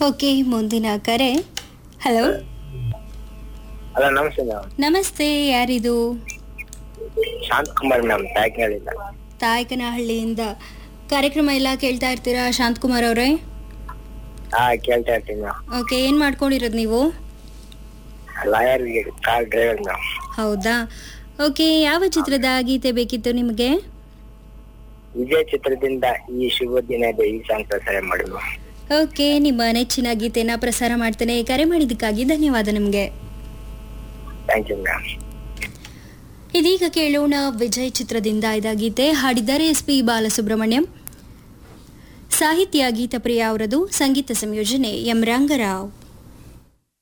okay ಮುಂದಿನ ಕರೆ hello hello ನಮಸ್ತೆ ಮೇಡಮ್ ನಮಸ್ತೆ ಯಾರಿದು ಶಾಂತ್ ಕುಮಾರ್ ಮೇಡಮ್ ಪ್ಯಾಕ್ನಳ್ಳಿಂದ ತಾಯಕನಹಳ್ಳಿಯಿಂದ ಕಾರ್ಯಕ್ರಮ ಎಲ್ಲ ಕೇಳ್ತಾ ಇರ್ತೀರಾ ಶಾಂತಕುಮಾರ್ ಅವರೇ ಹಾ ಕೇಳ್ತಾ ಇರ್ತೀನಿ ಮೇಡಮ್ ಓಕೆ ಏನು ಮಾಡ್ಕೊಂಡಿರೋದು ನೀವು ಲಾಯರ್ ಕಾರ್ ಡ್ರೈವರ್ ಮೇಡಮ್ ಹೌದಾ ಓಕೆ ಯಾವ ಚಿತ್ರದ ಗೀತೆ ಬೇಕಿತ್ತು ನಿಮಗೆ ವಿಜಯ್ ಚಿತ್ರದಿಂದ ಈ ಶುಭ ದಿನದ ಈ ಸಾಂಗ್ ಪ್ರಸಾರ ಮಾಡಿ ಮೇಡಮ್ ಓಕೆ ನಿಮ್ಮ ನೆಚ್ಚಿನ ಗೀತೆನ ಪ್ರಸಾರ ಮಾಡ್ತೇನೆ ಕರೆ ಮಾಡಿದ್ದಕ್ಕಾಗಿ ಧನ್ಯವಾದ ನಿಮಗೆ ಥ್ಯಾಂಕ್ ಯು ಮೇಡಮ್ ಇದೀಗ ಕೇಳೋಣ ವಿಜಯ್ ಚಿತ್ರದಿಂದ ಇದ ಗೀತೆ ಹಾಡಿದ್ದಾರೆ ಎಸ್ ಪಿ ಬಾಲಸುಬ್ರಹ್ಮಣ್ಯಂ ಸಾಹಿತ್ಯ ಗೀತಪ್ರಿಯ ಅವರದು ಸಂಗೀತ ಸಂಯೋಜನೆ ಎಂ ರಂಗರಾವ್